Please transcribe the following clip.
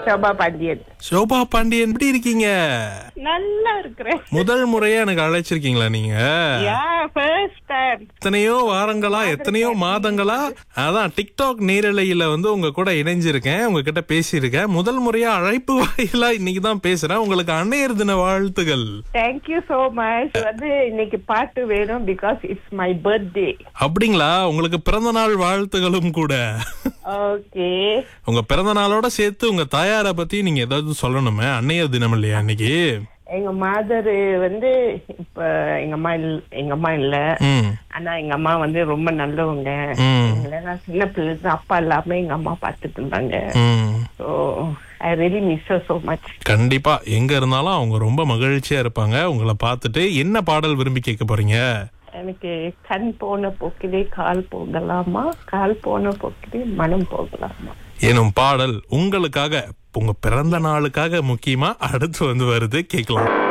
sofa Pandian sofa Pandian எப்படி இருக்கீங்க நல்லா இருக்கிறேன் முதல் முறையா எனக்கு அழைச்சிருக்கீங்களா நீங்க யா ஃபர்ஸ்ட் டைம் எத்தனையோ வாரங்களா எத்தனையோ மாதங்களா அதான் டிக்டாக் நேரலையில வந்து உங்க கூட இணைஞ்சிருக்கேன் உங்ககிட்ட பேசியிருக்கேன் முதல் முறையா அழைப்பு வாயிலா இன்னைக்கு தான் பேசுறேன் உங்களுக்கு அன்னையர் தின வாழ்த்துகள் தேங்க்யூ சோ மச் வந்து இன்னைக்கு பாட்டு வேணும் பிகாஸ் இட்ஸ் மை பர்த்டே அப்படிங்களா உங்களுக்கு பிறந்த நாள் வாழ்த்துகளும் கூட ஓகே உங்க பிறந்த நாளோட சேர்த்து உங்க தாயார பத்தி நீங்க ஏதாவது சொல்லணுமே அன்னையர் தினம் இல்லையா அன்னைக்கு எங்க மாதர் வந்து இப்ப எங்க அம்மா இல்ல எங்க அம்மா இல்ல ம் ஆனா எங்க அம்மா வந்து ரொம்ப நல்லவங்க ம் எங்களை நான் சின்ன பிள்ளை தான் அப்பா இல்லாம எங்க அம்மா பாத்துட்டு இருந்தாங்க ம் so I really miss so much கண்டிப்பா எங்க இருந்தாலும் அவங்க ரொம்ப மகிழ்ச்சியா இருப்பாங்க உங்களை பார்த்துட்டு என்ன பாடல் விரும்பி கேட்க போறீங்க எனக்கு கண் போன போக்கிலே கால் போகலாமா கால் போன போக்கிலே மனம் போகலாமா எனும் பாடல் உங்களுக்காக உங்க பிறந்த நாளுக்காக முக்கியமா அடுத்து வந்து வருது கேட்கலாம்